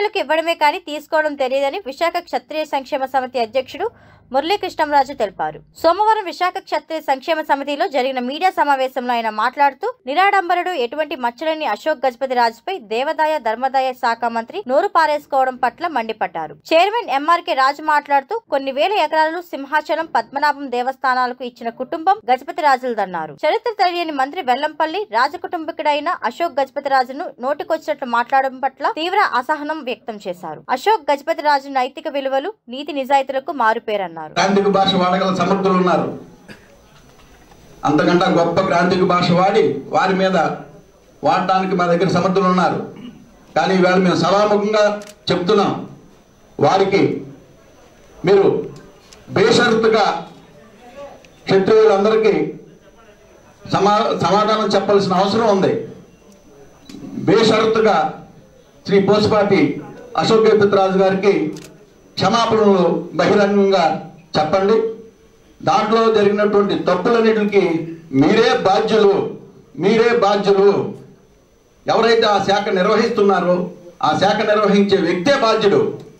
క్షత్రియులకు ఇవ్వడమే కానీ తీసుకోవడం తెలియదని విశాఖ క్షత్రియ సంక్షేమ సమితి అధ్యక్షుడు మురళీకృష్ణంరాజు తెలిపారు సోమవారం విశాఖ క్షత్రియ సంక్షేమ సమితిలో జరిగిన మీడియా సమావేశంలో ఆయన మాట్లాడుతూ నిరాడంబరుడు ఎటువంటి మచ్చలేని అశోక్ గజపతి రాజుపై దేవదాయ ధర్మదాయ శాఖ మంత్రి నోరు పారేసుకోవడం పట్ల మండిపడ్డారు చైర్మన్ ఎంఆర్కే రాజు మాట్లాడుతూ కొన్ని వేల ఎకరాలు సింహాచలం పద్మనాభం దేవస్థానాలకు ఇచ్చిన కుటుంబం గజపతి రాజులదన్నారు చరిత్ర తెలియని మంత్రి వెల్లంపల్లి రాజకుటుంబకుడైన అశోక్ గజపతి రాజును నోటికొచ్చినట్లు మాట్లాడడం పట్ల తీవ్ర అసహనం వ్యక్తం చేశారు అశోక్ గజపతి రాజు నైతిక విలువలు నీతి నిజాయితీలకు మారుపేరన్నారు గ్రాంధిక భాష వాడగల సమర్థులు ఉన్నారు అంతకంటే గొప్ప గ్రాంధిక భాష వాడి వారి మీద వాడటానికి మా దగ్గర సమర్థులు ఉన్నారు కానీ ఇవాళ మేము సభాముఖంగా చెప్తున్నాం వారికి మీరు బేషరతుగా క్షత్రియులందరికీ సమా సమాధానం చెప్పాల్సిన అవసరం ఉంది బేషరతుగా శ్రీ పోసుపాటి అశోక్ గజపతిరాజు గారికి క్షమాపణలు బహిరంగంగా చెప్పండి దాంట్లో జరిగినటువంటి తప్పులన్నిటికి మీరే బాధ్యులు మీరే బాధ్యులు ఎవరైతే ఆ శాఖ నిర్వహిస్తున్నారో ఆ శాఖ నిర్వహించే వ్యక్తే బాధ్యుడు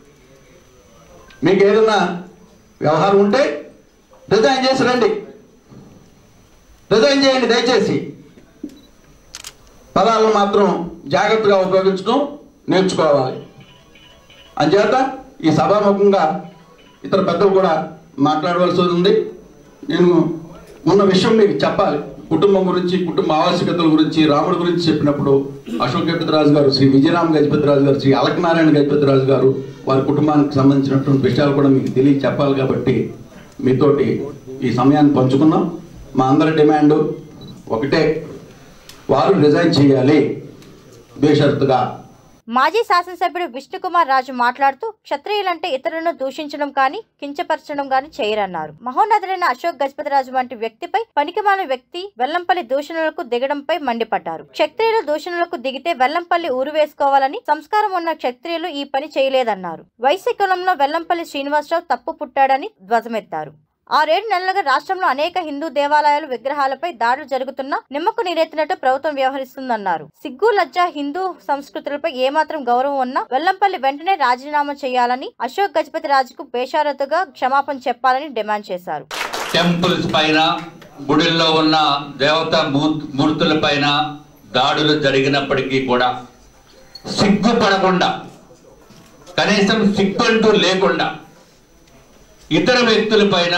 మీకు ఏదైనా వ్యవహారం ఉంటే రిజైన్ చేసి రండి రిజైన్ చేయండి దయచేసి పదాలను మాత్రం జాగ్రత్తగా ఉపయోగించడం నేర్చుకోవాలి అంచేత ఈ సభాముఖంగా ఇతర పెద్దలు కూడా మాట్లాడవలసి ఉంది నేను ఉన్న విషయం మీకు చెప్పాలి కుటుంబం గురించి కుటుంబ ఆవశ్యకతల గురించి రాముడి గురించి చెప్పినప్పుడు అశోక్ గజపతిరాజు గారు శ్రీ విజయరామ్ గజపతిరాజు గారు శ్రీ అలకనారాయణ గజపతిరాజు గారు వారి కుటుంబానికి సంబంధించినటువంటి విషయాలు కూడా మీకు తెలియ చెప్పాలి కాబట్టి మీతోటి ఈ సమయాన్ని పంచుకున్నాం మా అందరి డిమాండ్ ఒకటే వారు రిజైన్ చేయాలి బేషరతుగా మాజీ శాసనసభ్యుడు విష్ణుకుమార్ రాజు మాట్లాడుతూ క్షత్రియులంటే ఇతరులను దూషించడం కానీ కించపరచడం కానీ చేయరన్నారు మహోన్నతుడైన అశోక్ గజపతిరాజు వంటి వ్యక్తిపై పనికిమాల వ్యక్తి వెల్లంపల్లి దూషణలకు దిగడంపై మండిపడ్డారు క్షత్రియులు దూషణలకు దిగితే వెల్లంపల్లి ఊరు వేసుకోవాలని సంస్కారం ఉన్న క్షత్రియులు ఈ పని చేయలేదన్నారు వైశ్య కులంలో వెల్లంపల్లి శ్రీనివాసరావు తప్పు పుట్టాడని ధ్వజమెత్తారు ఆరేడు నెలలుగా రాష్ట్రంలో అనేక హిందూ దేవాలయాలు విగ్రహాలపై దాడులు జరుగుతున్నా నిమ్మకు నీరెత్తినట్టు ప్రభుత్వం వ్యవహరిస్తుందన్నారు సిగ్గు లజ్జ హిందూ సంస్కృతులపై ఏమాత్రం గౌరవం ఉన్నా వెల్లంపల్లి వెంటనే రాజీనామా చేయాలని అశోక్ గజపతి రాజుకు బేషారతుగా క్షమాపణ చెప్పాలని డిమాండ్ చేశారు టెంపుల్స్ పైన గుడిల్లో ఉన్న దేవతా మూర్తి మూర్తుల పైన దాడులు జరిగినప్పటికీ కూడా సిగ్గుపడకుండా కనీసం సిగ్గు అంటూ లేకుండా ఇతర వ్యక్తుల పైన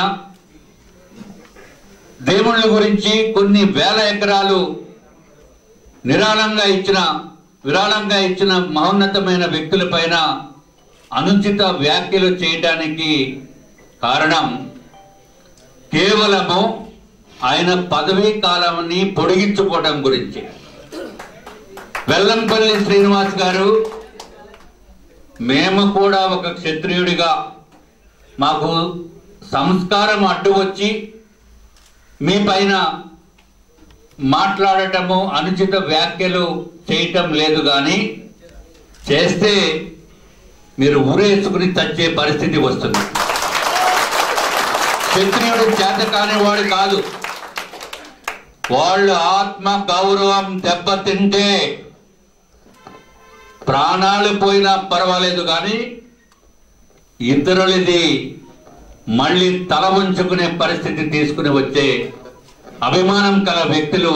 దేవుళ్ళ గురించి కొన్ని వేల ఎకరాలు నిరాళంగా ఇచ్చిన విరాళంగా ఇచ్చిన మహోన్నతమైన వ్యక్తుల పైన అనుచిత వ్యాఖ్యలు చేయడానికి కారణం కేవలము ఆయన పదవీ కాలాన్ని పొడిగించుకోవడం గురించి వెల్లంపల్లి శ్రీనివాస్ గారు మేము కూడా ఒక క్షత్రియుడిగా మాకు సంస్కారం అడ్డు వచ్చి మీ పైన మాట్లాడటము అనుచిత వ్యాఖ్యలు చేయటం లేదు కానీ చేస్తే మీరు ఊరేసుకుని చచ్చే పరిస్థితి వస్తుంది క్షత్రియుడు చేత కానివాడు కాదు వాళ్ళ ఆత్మ గౌరవం దెబ్బతింటే ప్రాణాలు పోయినా పర్వాలేదు కానీ ఇతరులది మళ్ళీ తల ఉంచుకునే పరిస్థితి తీసుకుని వచ్చే అభిమానం కల వ్యక్తులు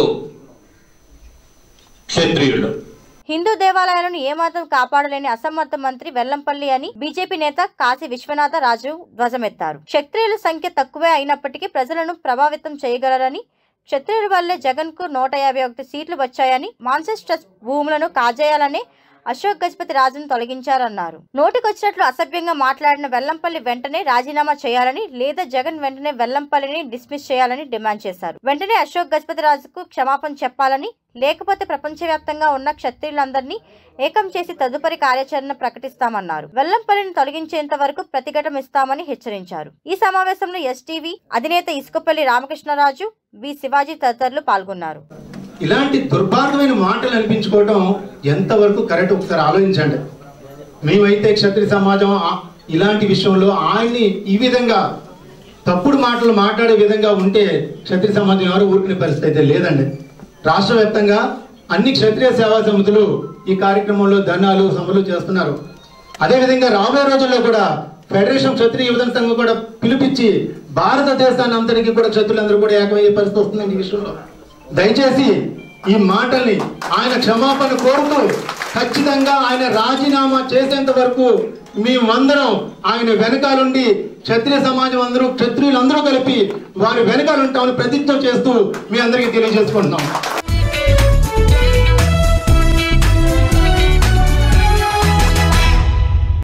క్షత్రియులు హిందూ దేవాలయాలను ఏమాత్రం కాపాడలేని అసమర్థ మంత్రి వెల్లంపల్లి అని బీజేపీ నేత కాశీ విశ్వనాథ రాజు ధ్వజమెత్తారు క్షత్రియుల సంఖ్య తక్కువే అయినప్పటికీ ప్రజలను ప్రభావితం చేయగలరని క్షత్రియుల వల్లే జగన్ కు నూట యాభై ఒకటి సీట్లు వచ్చాయని మాన్సెస్ ట్రస్ట్ భూములను కాజేయాలని అశోక్ గజపతి రాజును తొలగించారన్నారు నోటికొచ్చినట్లు అసభ్యంగా మాట్లాడిన వెల్లంపల్లి వెంటనే రాజీనామా చేయాలని లేదా జగన్ వెంటనే వెల్లంపల్లిని డిస్మిస్ చేయాలని డిమాండ్ చేశారు వెంటనే అశోక్ గజపతి రాజుకు క్షమాపణ చెప్పాలని లేకపోతే ప్రపంచవ్యాప్తంగా ఉన్న క్షత్రియులందరినీ ఏకం చేసి తదుపరి కార్యాచరణ ప్రకటిస్తామన్నారు వెల్లంపల్లిని తొలగించేంత వరకు ప్రతిఘటన ఇస్తామని హెచ్చరించారు ఈ సమావేశంలో ఎస్టీవీ అధినేత ఇసుకపల్లి రామకృష్ణరాజు బి శివాజీ తదితరులు పాల్గొన్నారు ఇలాంటి దుర్భాగ్యమైన మాటలు అనిపించుకోవడం ఎంతవరకు కరెక్ట్ ఒకసారి ఆలోచించండి మేమైతే క్షత్రియ సమాజం ఆ- ఇలాంటి విషయంలో ఆయన్ని ఈ విధంగా తప్పుడు మాటలు మాట్లాడే విధంగా ఉంటే క్షత్రియ సమాజం ఎవరు ఊరుకునే పరిస్థితి అయితే లేదండి రాష్ట్ర వ్యాప్తంగా అన్ని క్షత్రియ సేవా సమితులు ఈ కార్యక్రమంలో ధర్నాలు సభలు చేస్తున్నారు అదేవిధంగా రాబోయే రోజుల్లో కూడా ఫెడరేషన్ క్షత్రియ యువజన సంఘం కూడా పిలిపించి భారతదేశాన్ని అంతటికీ కూడా క్షత్రులందరూ కూడా ఏకమయ్యే పరిస్థితి వస్తుందండి ఈ విషయంలో దయచేసి ఈ మాటల్ని ఆయన క్షమాపణ కోరుతూ ఖచ్చితంగా ఆయన రాజీనామా చేసేంత వరకు మేమందరం ఆయన వెనకాలండి క్షత్రియ సమాజం అందరూ క్షత్రియులందరూ కలిపి వారి వెనకాల ఉంటామని ప్రతిజ్ఞ చేస్తూ మీ అందరికీ తెలియజేసుకుంటున్నాం